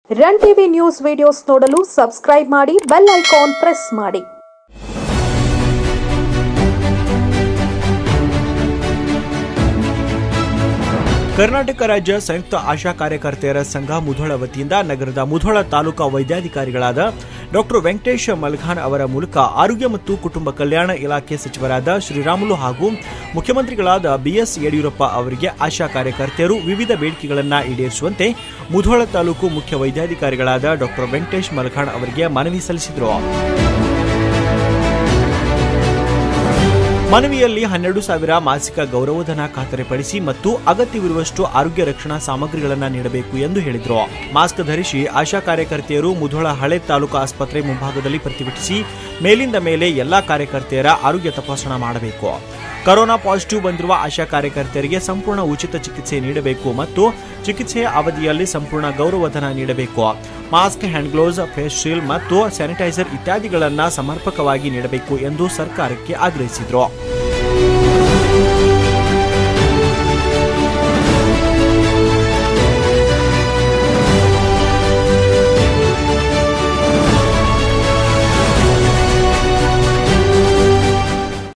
run TV news videos ನೋಡಲು subscribe ಮಾಡಿ bell icon press ಮಾಡಿ ಕರ್ನಾಟಕ ರಾಜ್ಯ ಸಂಯುಕ್ತ ಆಶಾ ಕಾರ್ಯಕರ್ತೆಯರ ಸಂಘ ಮುಧೋಳ ವತಿಯಿಂದ ನಗರದ ಮುಧೋಳ ತಾಲೂಕಾ ವೈದ್ಯಾಧಿಕಾರಿಗಳಾದ ಡಾಕ್ಟರ್ ವೆಂಕಟೇಶ್ ಮಲ್ಘಾನ್ ಅವರ ಮೂಲಕ ಆರೋಗ್ಯ ಮತ್ತು ಕುಟುಂಬ ಕಲ್ಯಾಣ ಇಲಾಖೆ ಸಚಿವರಾದ ಶ್ರೀರಾಮುಲು ಹಾಗೂ ಮುಖ್ಯಮಂತ್ರಿಗಳಾದ ಬಿಎಸ್ ಯಡಿಯೂರಪ್ಪ ಅವರಿಗೆ ಆಶಾ ಕಾರ್ಯಕರ್ತೆಯರು ವಿವಿಧ ಬೇಡಿಕೆಗಳನ್ನು ಈಡೇರಿಸುವಂತೆ ಮುಧೋಳ ತಾಲೂಕು ಮುಖ್ಯ ವೈದ್ಯಾಧಿಕಾರಿಗಳಾದ ಡಾಕ್ಟರ್ ವೆಂಕಟೇಶ್ ಮಲ್ಘಾನ್ ಅವರಿಗೆ ಮನವಿ ಸಲ್ಲಿಸಿದರು ಮನವಿಯಲ್ಲಿ ಹನ್ನೆರಡು ಸಾವಿರ ಮಾಸಿಕ ಗೌರವಧನ ಖಾತರಿಪಡಿಸಿ ಮತ್ತು ಅಗತ್ಯವಿರುವಷ್ಟು ಆರೋಗ್ಯ ರಕ್ಷಣಾ ಸಾಮಗ್ರಿಗಳನ್ನು ನೀಡಬೇಕು ಎಂದು ಹೇಳಿದರು ಮಾಸ್ಕ್ ಧರಿಸಿ ಆಶಾ ಕಾರ್ಯಕರ್ತೆಯರು ಮುಧೋಳ ಹಳೆ ತಾಲೂಕು ಆಸ್ಪತ್ರೆ ಮುಂಭಾಗದಲ್ಲಿ ಪ್ರತಿಭಟಿಸಿ ಮೇಲಿಂದ ಮೇಲೆ ಎಲ್ಲಾ ಕಾರ್ಯಕರ್ತೆಯರ ಆರೋಗ್ಯ ತಪಾಸಣಾ ಮಾಡಬೇಕು ಕೊರೋನಾ ಪಾಸಿಟಿವ್ ಬಂದಿರುವ ಆಶಾ ಕಾರ್ಯಕರ್ತೆಯರಿಗೆ ಸಂಪೂರ್ಣ ಉಚಿತ ಚಿಕಿತ್ಸೆ ನೀಡಬೇಕು ಮತ್ತು ಚಿಕಿತ್ಸೆಯ ಅವಧಿಯಲ್ಲಿ ಸಂಪೂರ್ಣ ಗೌರವಧನ ನೀಡಬೇಕು mask hand gloves face shield ಮತ್ತು ಸ್ಯಾನಿಟೈಸರ್ ಇತ್ಯಾದಿಗಳನ್ನು ಸಮರ್ಪಕವಾಗಿ ನೀಡಬೇಕು ಎಂದು ಸರ್ಕಾರಕ್ಕೆ ಆಗ್ರಹಿಸಿದರು